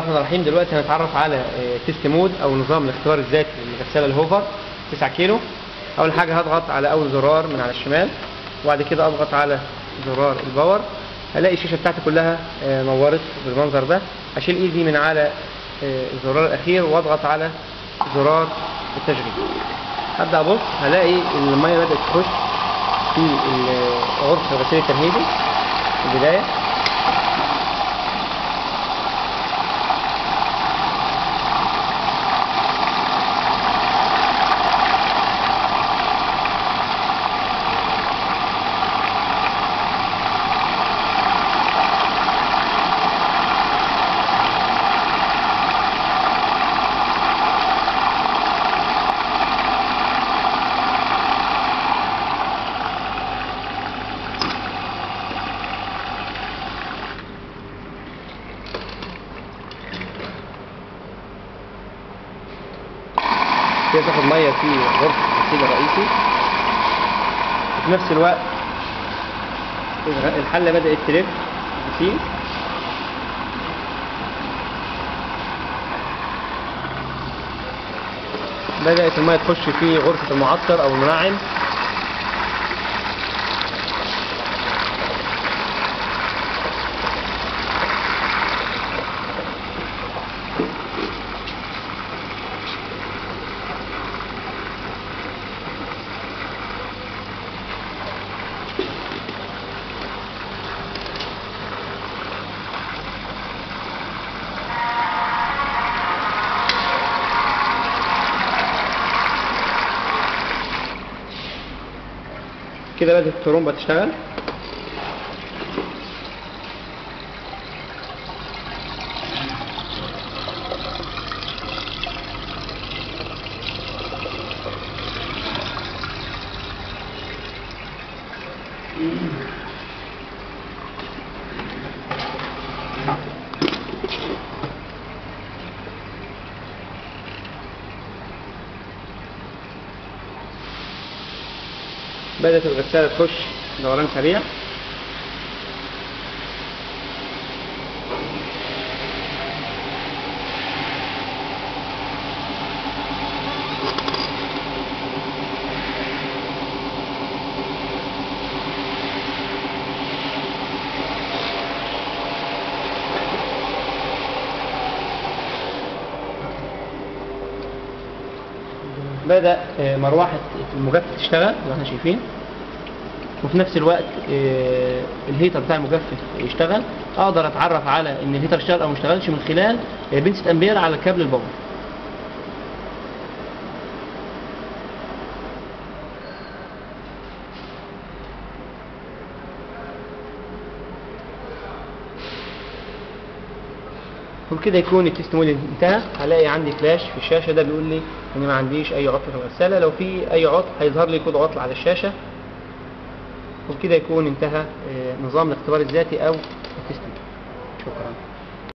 الرحمن الرحيم دلوقتي هنتعرف على تيست مود او نظام الاختبار الذاتي للغساله الهوفر 9 كيلو اول حاجه هضغط على اول زرار من على الشمال وبعد كده اضغط على زرار الباور هلاقي الشاشه بتاعتي كلها آه، نورت بالمنظر ده اشيل ايدي من على آه، الزرار الاخير واضغط على زرار التشغيل هبدا ابص هلاقي ان الميه بدات تخش في ال- غرفه الغسيل التمهيدي في البدايه كده تاخد ميه في غرفه الغسيل الرئيسي وفي نفس الوقت الغ- الحله بدات تلف الغسيل بدات الميه تخش في غرفه المعطر او المنعم كده بدات الترومبه تشتغل بدأت الغسالة تخش دوران سريع بدأ آه، مروحة المجفف تشتغل زي ما احنا شايفين وفي نفس الوقت آه، الهيتر بتاع المجفف يشتغل اقدر اتعرف على ان الهيتر اشتغل او ما اشتغلش من خلال آه، بنسة امبير على كابل الباور وبكده يكون التست مود انتهى هلاقي عندي فلاش في الشاشه ده بيقول لي ان ما عنديش اي عطل في الغساله لو في اي عطل هيظهر لي كود عطل على الشاشه وبكده يكون انتهى آه، نظام الاختبار الذاتي او التست مود شكرا